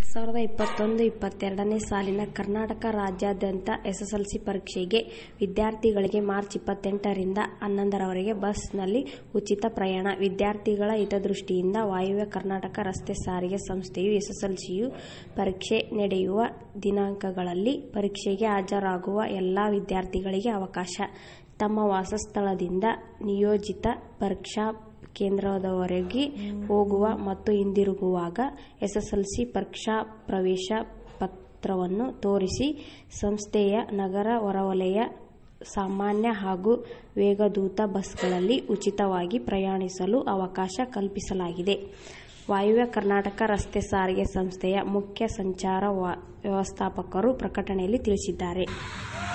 ಸಾವಿರದ ಇಪ್ಪತ್ತೊಂದು ಇಪ್ಪತ್ತೆರಡನೇ ಸಾಲಿನ ಕರ್ನಾಟಕ ರಾಜ್ಯಾದ್ಯಂತ ಎಸ್ಎಸ್ಎಲ್ಸಿ ಪರೀಕ್ಷೆಗೆ ವಿದ್ಯಾರ್ಥಿಗಳಿಗೆ ಮಾರ್ಚ್ ಇಪ್ಪತ್ತೆಂಟರಿಂದ ಹನ್ನೊಂದರವರೆಗೆ ಬಸ್ನಲ್ಲಿ ಉಚಿತ ಪ್ರಯಾಣ. ವಿದ್ಯಾರ್ಥಿಗಳ ಹಿತದೃಷ್ಟಿಯಿಂದ ವಾಯವ್ಯ ಕರ್ನಾಟಕ ರಸ್ತೆ ಸಾರಿಗೆ ಸಂಸ್ಥೆಯು ಎಸ್ಎಸ್ಎಲ್ಸಿ ಪರೀಕ್ಷೆ ನಡೆಯುವ ದಿನಾಂಕಗಳಲ್ಲಿ ಪರೀಕ್ಷೆಗೆ ಹಾಜರಾಗುವ ಎಲ್ಲಾ ವಿದ್ಯಾರ್ಥಿಗಳಿಗೆ ಅವಕಾಶ. ತಮ್ಮ ವಾಸಸ್ಥಳದಿಂದ ನಿಯೋಜಿತ ಪರೀಕ್ಷಾ ಕೇಂದ್ರದವರೆಗೆ ಹೋಗುವ ಮತ್ತು ಹಿಂದಿರುಗುವಾಗ ಎಸ್ಎಸ್ಎಲ್ಸಿ ಪರೀಕ್ಷಾ ಪ್ರವೇಶ ಪತ್ರವನ್ನು ತೋರಿಸಿ ಸಂಸ್ಥೆಯ ನಗರ ಹೊರವಲಯ, ಸಾಮಾನ್ಯ ಹಾಗೂ ವೇಗದೂತ ಬಸ್ಗಳಲ್ಲಿ ಉಚಿತವಾಗಿ ಪ್ರಯಾಣಿಸಲು ಅವಕಾಶ ಕಲ್ಪಿಸಲಾಗಿದೆ. ವಾಯವ್ಯ ಕರ್ನಾಟಕ ರಸ್ತೆ ಸಾರಿಗೆ ಸಂಸ್ಥೆಯ ಮುಖ್ಯ ಸಂಚಾರ ವ್ಯವಸ್ಥಾಪಕರು ಪ್ರಕಟಣೆಯಲ್ಲಿ ತಿಳಿಸಿದ್ದಾರೆ.